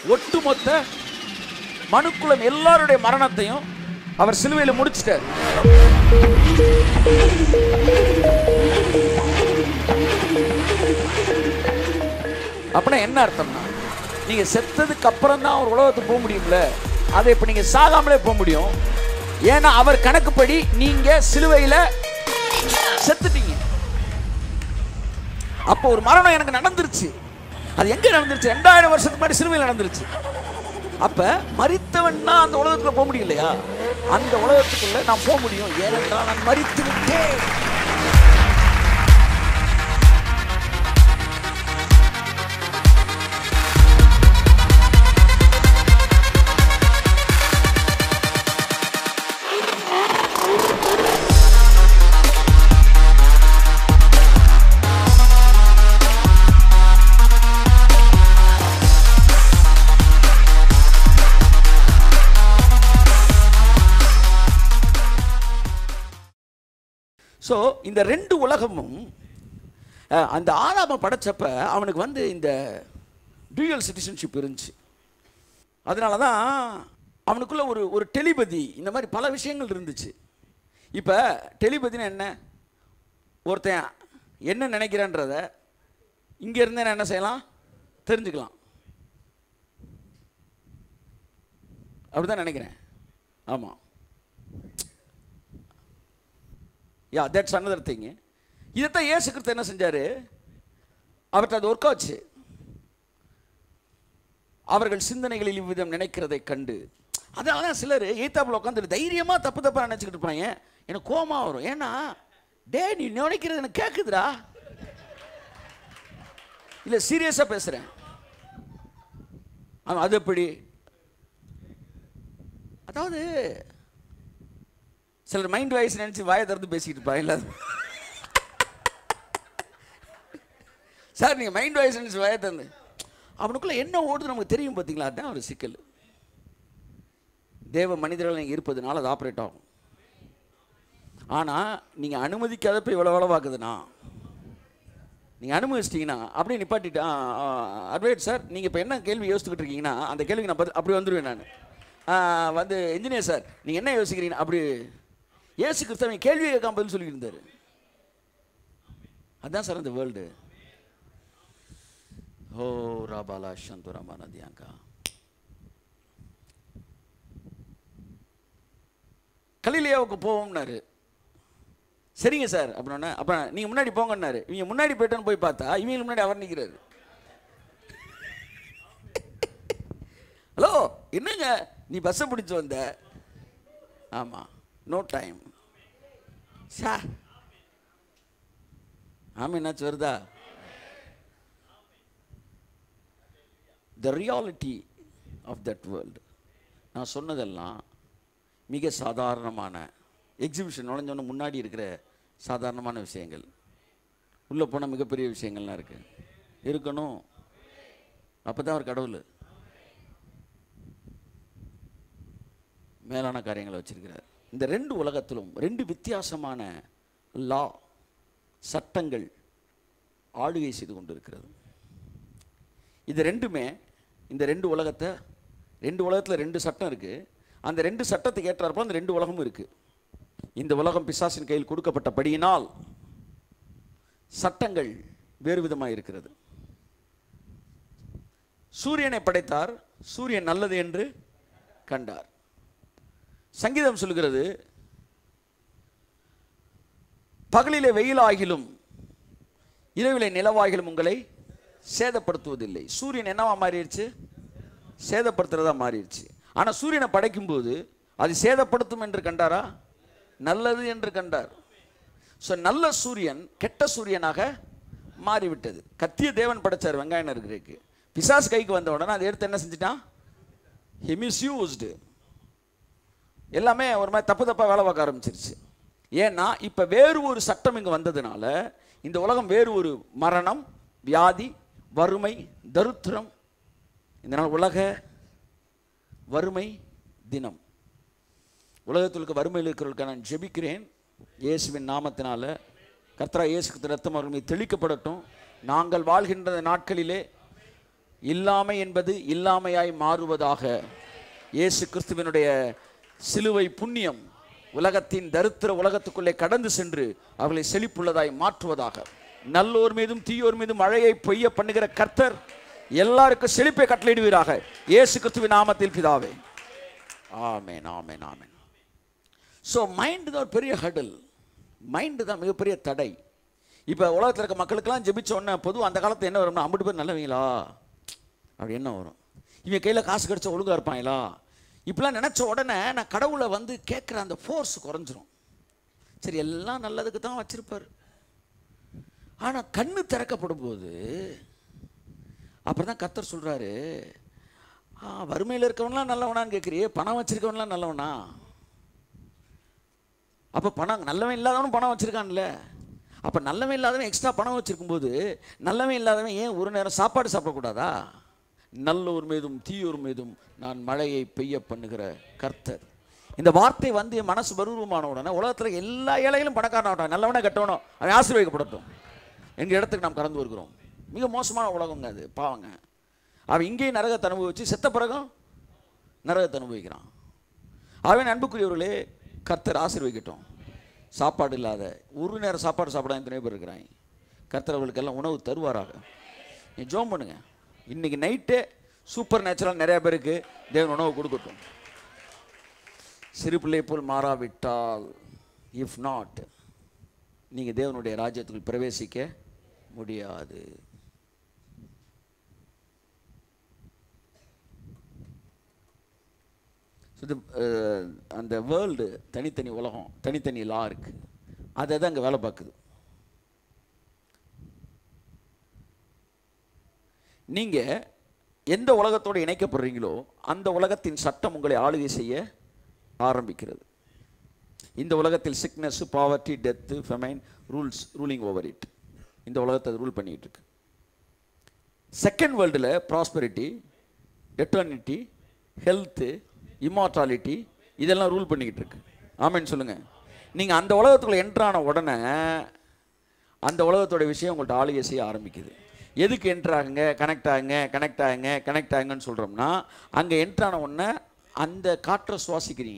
ஒட்டுமொத்த மனுக்குலம் எல்லாருடைய மரணத்தையும் அவர் சிலுவையில் முடிச்சிட்டார் அப்படின்னா என்ன அர்த்தம்னா நீங்க செத்ததுக்கு அப்புறம் தான் ஒரு உலகத்துக்கு போக முடியும்ல அதை இப்ப நீங்க சாகாமலே போக முடியும் ஏன்னா அவர் கணக்குப்படி நீங்க சிலுவையில செத்துட்டீங்க அப்போ ஒரு மரணம் எனக்கு நடந்துருச்சு அது எங்க நடந்துருச்சு ரெண்டாயிரம் வருஷத்துக்கு முன்னாடி சிலுவையில் நடந்துருச்சு அப்ப மரித்தவன் தான் அந்த உலகத்துக்குள்ள போக முடியலையா அந்த உலகத்துக்குள்ள நான் போக முடியும் ஏனென்றால் நான் மரித்து விட்டேன் ஸோ இந்த ரெண்டு உலகமும் அஹ், அந்த ஆதாம படைச்சப்ப அவனுக்கு வந்து இந்த டியூயல் சிட்டிசன்ஷிப் இருந்துச்சு அதனால தான் அவனுக்குள்ள ஒரு ஒரு டெலிபதி இந்த மாதிரி பல விஷயங்கள் இருந்துச்சு இப்போ டெலிபதினா என்ன ஒருத்தன் என்ன நினைக்கிறேன்றத இங்கே இருந்தே நான் என்ன செய்யலாம் தெரிஞ்சுக்கலாம் அப்படிதான் நினைக்கிறேன் ஆமாம் யா தட்ஸ் another திங் இதைத்தான் இயேசு கிறிஸ்து என்ன செஞ்சாரு அவர்கிட்ட அது ஒர்க் ஆச்சு அவர்கள் சிந்தனைகளில் இவ்விதம் நினைக்கிறதை கண்டு அதனால தான் சிலர் ஏத்தாப்புல உட்காந்துட்டு தைரியமாக தப்பு தப்பாக நினச்சிக்கிட்டு இருப்பாங்க எனக்கு கோமா வரும் ஏன்னா டே நீ நினைக்கிறது எனக்கு கேட்குதுடா இல்லை சீரியஸாக பேசுகிறேன் ஆமாம் அது எப்படி அதாவது சிலர் மைண்ட் வாய்ஸ் நினச்சி வாயை திறந்து பேசிக்கிட்டு இருப்பாங்க இல்லை சார் நீங்கள் மைண்ட் வாய்ஸ் நினச்சி வாயை திறந்து அவனுக்குள்ள என்ன ஓடுது நமக்கு தெரியும் பார்த்தீங்களா அதுதான் ஒரு சிக்கல் தேவ மனிதர்கள் இங்கே இருப்பதுனால அது ஆப்ரேட் ஆகும் ஆனால் நீங்கள் அனுமதிக்காதப்ப இவ்வளோ வேலை பார்க்குதுண்ணா நீங்கள் அனுமதிச்சிட்டிங்கன்னா அப்படியே நிப்பாட்டிட்டு அட்வைட் சார் நீங்கள் இப்போ என்ன கேள்வி யோசிச்சுக்கிட்டு இருக்கீங்கன்னா அந்த கேள்விக்கு நான் பதில் அப்படி வந்துடுவேன் நான் வந்து இன்ஜினியர் சார் நீங்கள் என்ன யோசிக்கிறீங்க அப்படி ஏசு கிறிஸ்தவன் கேள்வி கேட்காம பதில் சொல்லியிருந்தார் அதுதான் சார் அந்த வேர்ல்டு ஓ ராபாலா சந்துராமா நதியாங்கா கலிலியாவுக்கு போவோம்னாரு சரிங்க சார் அப்படின்னா அப்போ நீங்கள் முன்னாடி போங்கன்னாரு இவங்க முன்னாடி போயிட்டோன்னு போய் பார்த்தா இவங்க முன்னாடி அவர் நிற்கிறாரு ஹலோ என்னங்க நீ பஸ்ஸை பிடிச்சு வந்த ஆமாம் நோ டைம் சா ஆமாம் என்னாச்சு வருதா the reality of that world நான் சொன்னதெல்லாம் மிக சாதாரணமான எக்ஸிபிஷன் நுழைஞ்சோன்னு முன்னாடி இருக்கிற சாதாரணமான விஷயங்கள் உள்ளே போனால் மிகப்பெரிய விஷயங்கள்லாம் இருக்குது இருக்கணும் அப்போ தான் அவர் கடவுள் மேலான காரியங்களை வச்சிருக்கிறார் இந்த ரெண்டு உலகத்திலும் ரெண்டு வித்தியாசமான லா சட்டங்கள் ஆளுகை செய்து கொண்டிருக்கிறது இது ரெண்டுமே இந்த ரெண்டு உலகத்தை ரெண்டு உலகத்தில் ரெண்டு சட்டம் இருக்குது அந்த ரெண்டு சட்டத்துக்கு ஏற்றாற்போல் அந்த ரெண்டு உலகமும் இருக்குது இந்த உலகம் பிசாசின் கையில் கொடுக்கப்பட்டபடியினால் சட்டங்கள் வேறு விதமாக இருக்கிறது சூரியனை படைத்தார் சூரியன் நல்லது என்று கண்டார் சங்கீதம் சொல்கிறது பகலிலே வெயிலாகிலும் இரவிலே நிலவாகிலும் உங்களை சேதப்படுத்துவதில்லை சூரியன் என்னவா மாறிடுச்சு சேதப்படுத்துறதா மாறிடுச்சு ஆனால் சூரியனை படைக்கும்போது அது சேதப்படுத்தும் என்று கண்டாரா நல்லது என்று கண்டார் ஸோ நல்ல சூரியன் கெட்ட சூரியனாக மாறிவிட்டது கத்திய தேவன் படைச்சார் வெங்காயம் இருக்கிறதுக்கு பிசாஸ் கைக்கு வந்த உடனே அதை எடுத்து என்ன செஞ்சிட்டான் ஹி மிஸ்யூஸ்டு எல்லாமே ஒரு மாதிரி தப்பு தப்பாக வேலை பார்க்க ஆரம்பிச்சிருச்சு ஏன்னா இப்போ வேறு ஒரு சட்டம் இங்கே வந்ததுனால இந்த உலகம் வேறு ஒரு மரணம் வியாதி வறுமை தருத்திரம் இந்த நாள் உலக வறுமை தினம் உலகத்தில் இருக்க வறுமையில் இருக்கிறவர்களுக்கு நான் ஜெபிக்கிறேன் இயேசுவின் நாமத்தினால கர்த்தரா இயேசு கிறிஸ்து ரத்தம் அவர்கள் மீது தெளிக்கப்படட்டும் நாங்கள் வாழ்கின்ற நாட்களிலே இல்லாமை என்பது இல்லாமையாய் மாறுவதாக இயேசு கிறிஸ்துவினுடைய சிலுவை புண்ணியம் உலகத்தின் தரித்திர உலகத்துக்குள்ளே கடந்து சென்று அவர்களை செழிப்புள்ளதாய் மாற்றுவதாக நல்லோர் மீதும் தீயோர் மீதும் மழையை பொய்ய பண்ணுகிற கர்த்தர் எல்லாருக்கும் செழிப்பை கட்டளையிடுவீராக இயேசு கிறிஸ்துவின் நாமத்தில் பிதாவே ஆமென் ஆமென் ஆமென் ஸோ மைண்டு தான் ஒரு பெரிய ஹடல் மைண்டு தான் மிகப்பெரிய தடை இப்போ உலகத்தில் இருக்க மக்களுக்கெல்லாம் ஜெபிச்ச உடனே பொதுவாக அந்த காலத்தில் என்ன வரும்னா ஐம்பது பேர் நல்லவங்களா அப்படி என்ன வரும் இவன் கையில் காசு கிடச்சா ஒழுங்கா இருப்பாங்களா இப்படிலாம் நினச்ச உடனே நான் கடவுளை வந்து கேட்குற அந்த ஃபோர்ஸ் குறைஞ்சிரும் சரி எல்லாம் நல்லதுக்கு தான் வச்சிருப்பார் ஆனால் கண்ணு திறக்கப்படும் போது அப்புறம் தான் கத்தர் சொல்கிறாரு வறுமையில் இருக்கவன்லாம் நல்லவனான்னு கேட்குறியே பணம் வச்சிருக்கவன்லாம் நல்லவனா அப்போ பணம் நல்லவன் இல்லாதவனும் பணம் வச்சிருக்கான்ல அப்போ நல்லவன் இல்லாதவன் எக்ஸ்ட்ரா பணம் வச்சிருக்கும்போது நல்லவன் இல்லாதவன் ஏன் ஒரு நேரம் சாப்பாடு சாப்பிடக்கூடாதா நல்லோர் மீதும் தீயோர் மீதும் நான் மழையை பெய்ய பண்ணுகிற கர்த்தர் இந்த வார்த்தை வந்து என் மனசு பருவமான உடனே உலகத்தில் எல்லா ஏழைகளும் பணக்காரனாகட்டும் நல்லவனே கட்டணும் அவன் ஆசீர்வதிக்கப்படட்டும் எங்கள் இடத்துக்கு நாம் கடந்து வருகிறோம் மிக மோசமான உலகங்க அது பாவங்க அவன் இங்கேயும் நரகத்தை அனுபவிச்சு செத்த பிறகும் நரகத்தை அனுபவிக்கிறான் அவன் அன்புக்குரியவர்களே கர்த்தர் ஆசீர்வதிக்கட்டும் சாப்பாடு இல்லாத ஒரு நேரம் சாப்பாடு சாப்பிடாத எத்தனை பேர் இருக்கிறாங்க கர்த்தர் அவர்களுக்கு எல்லாம் உணவு தருவாராக நீ ஜோம் பண்ணுங்க இன்னைக்கு நைட்டே சூப்பர் நேச்சுரல் நிறைய பேருக்கு தேவன் உணவு கொடுக்கட்டும் சிறு பிள்ளை போல் மாறாவிட்டால் இஃப் நாட் நீங்கள் தேவனுடைய ராஜ்யத்துக்குள் பிரவேசிக்க முடியாது ஸோ இது அஹ், அந்த வேர்ல்டு தனித்தனி உலகம் தனித்தனி லா இருக்கு அதை தான் அங்கே வேலை பார்க்குது நீங்கள் எந்த உலகத்தோடு இணைக்கப்படுறீங்களோ அந்த உலகத்தின் சட்டம் உங்களை ஆளுகை செய்ய ஆரம்பிக்கிறது இந்த உலகத்தில் sickness poverty death famine rules ruling over it இந்த உலகத்தை அது ரூல் பண்ணிட்டு இருக்கு செகண்ட் வேர்ல்டில் ப்ராஸ்பரிட்டி எட்டர்னிட்டி ஹெல்த்து இம்மார்டாலிட்டி இதெல்லாம் ரூல் பண்ணிக்கிட்டு இருக்கு ஆமென்னு சொல்லுங்கள் நீங்கள் அந்த உலகத்துக்குள்ள என்ட்ரான உடனே அந்த உலகத்தோட விஷயம் உங்கள்கிட்ட ஆளுகை செய்ய ஆரம்பிக்குது எதுக்கு என்ட்ரு ஆகுங்க கனெக்ட் ஆகுங்க கனெக்ட் ஆகுங்க கனெக்ட் ஆகுங்கன்னு சொல்கிறோம்னா அங்கே என்ட்ரான உடனே அந்த காற்றை சுவாசிக்கிறீங்க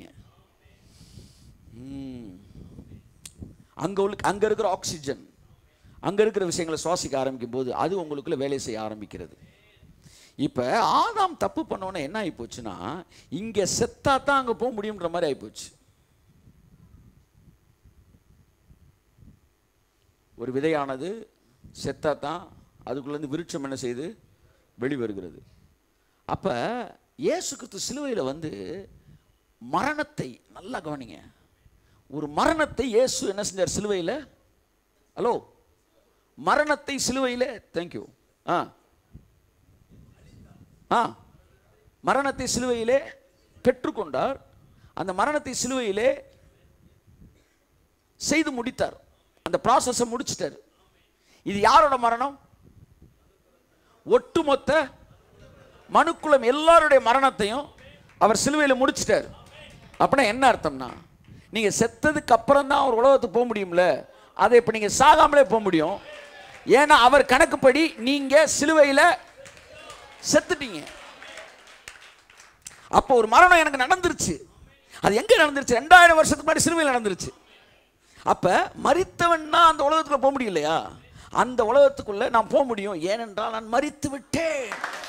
அங்கே உள்ள அங்கே இருக்கிற ஆக்சிஜன் அங்கே இருக்கிற விஷயங்களை சுவாசிக்க ஆரம்பிக்கும் போது அது உங்களுக்குள்ள வேலை செய்ய ஆரம்பிக்கிறது இப்போ ஆதாம் தப்பு பண்ணோன்னே என்ன ஆகி போச்சுன்னா இங்கே செத்தா தான் அங்கே போக முடியுன்ற மாதிரி ஆகிப்போச்சு ஒரு விதையானது செத்தா தான் அதுக்குள்ளேருந்து விருட்சம் என்ன செய்து வெளிவருகிறது அப்போ இயேசு கிறிஸ்து சிலுவையில் வந்து மரணத்தை நல்லா கவனிங்க ஒரு மரணத்தை இயேசு என்ன செஞ்சார் சிலுவையில் ஹலோ மரணத்தை சிலுவையில் தேங்க்யூ ஆ ஆ மரணத்தை சிலுவையிலே பெற்றுக்கொண்டார் அந்த மரணத்தை சிலுவையிலே செய்து முடித்தார் அந்த ப்ராசஸை முடிச்சிட்டார் இது யாரோட மரணம் ஒட்டுமொத்த மனுக்குலம் எல்லாருடைய மரணத்தையும் அவர் சிலுவையில் முடிச்சிட்டார் அப்படின்னா என்ன அர்த்தம்னா நீங்க செத்ததுக்கு அப்புறம் தான் ஒரு உலகத்துக்கு போக முடியும்ல அதை இப்போ நீங்க சாகாமலே போக முடியும் ஏன்னா அவர் கணக்குப்படி நீங்க சிலுவையில் செத்துட்டீங்க அப்போ ஒரு மரணம் எனக்கு நடந்துருச்சு அது எங்க நடந்துருச்சு ரெண்டாயிரம் வருஷத்துக்கு முன்னாடி சிலுவையில் நடந்துருச்சு அப்ப மரித்தவன்னா அந்த உலகத்துக்குள்ள போக முடியலையா அந்த உலகத்துக்குள்ள நான் போக முடியும் ஏனென்றால் நான் மரித்து விட்டேன்